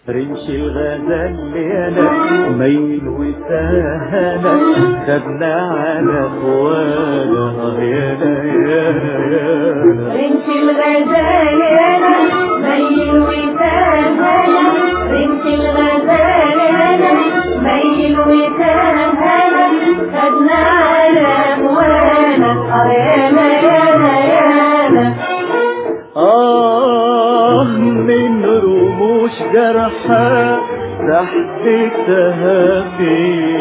رمش الغزال انا ميل وسهنا خدنا على اخوانا يانا يانا يانا رمش الغزال انا ميل وسهنا رمش الغزال انا ميل وسهنا خدنا على اموانا اه يانا يانا يانا آه من رموش جرحى تحدثها في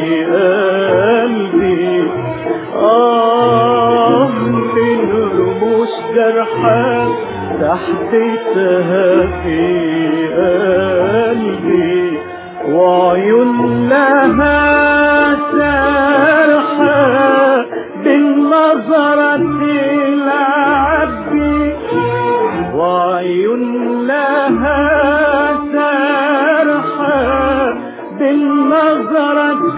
قلبي آه من رموش جرحى تحدثها في قلبي وعيون لها سرحة بالنظرة العبي وعيون لها سرحة بالنظرة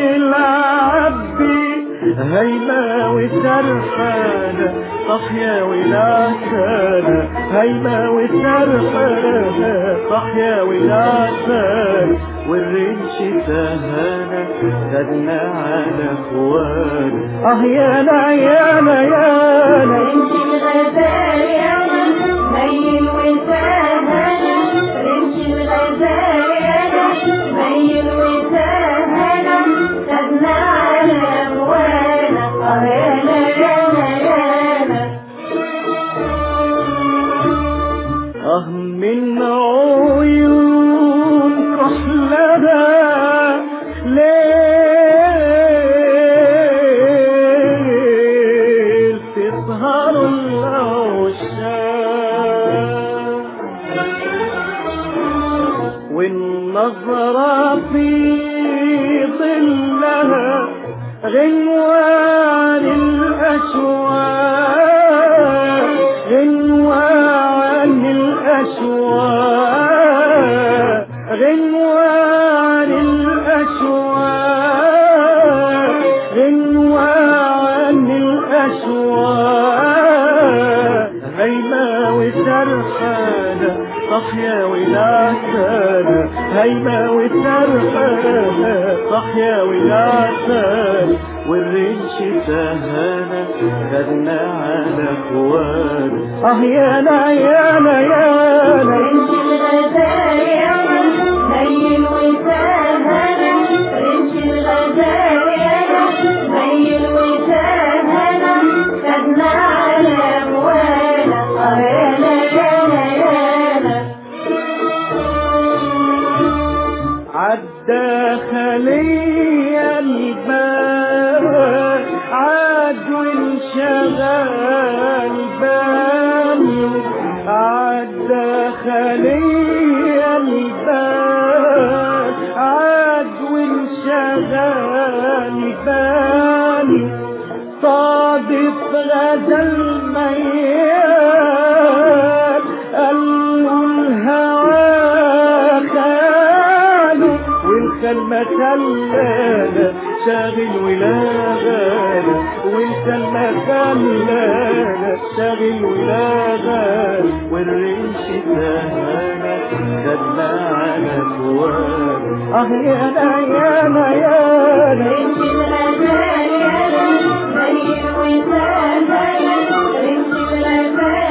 العبي هيما وسرحانة صحيا ولعسانة هيما وسرحانة صحيا ولعسانة والرنش سهانة خدنا على اخوانا اه يانا يانا يانا رمش الغزال انا ميل وسهنا رمش الغزال انا ميل وسهنا خدنا على اموانا اه يانا يانا يانا اه من عيون كحلها ليل تسهر العشاق والنظرة في ظلها غنوان الأشواق غنوان الأشواق غنوان الأشواق غنوان الأشواق هيما وسرحانة صحيا ولعسانة هيما وسرحانة صحيا ولعسانة والرنش سهانة خدنا على اخوانا اه يانا يانا يانا رمش الغزال انا ميل وسهنا رمش الغزال انا ميل وسهنا خدنا على اموانا اه يانا يانا يانا عدى خلي الباب عاد وانشغل بالي عدى خلي الباب عاد وانشغل بالي صادف غدا الميال قالوا الهوى خاله والكلمة كلالة شاغل ولا غالة والكلمة كلالة شاغل ولا غالة والريش سهالة خدنا على كوانا اه يانا يانا يانا رمش الغزال انا ميل وسهنا رمش الغزال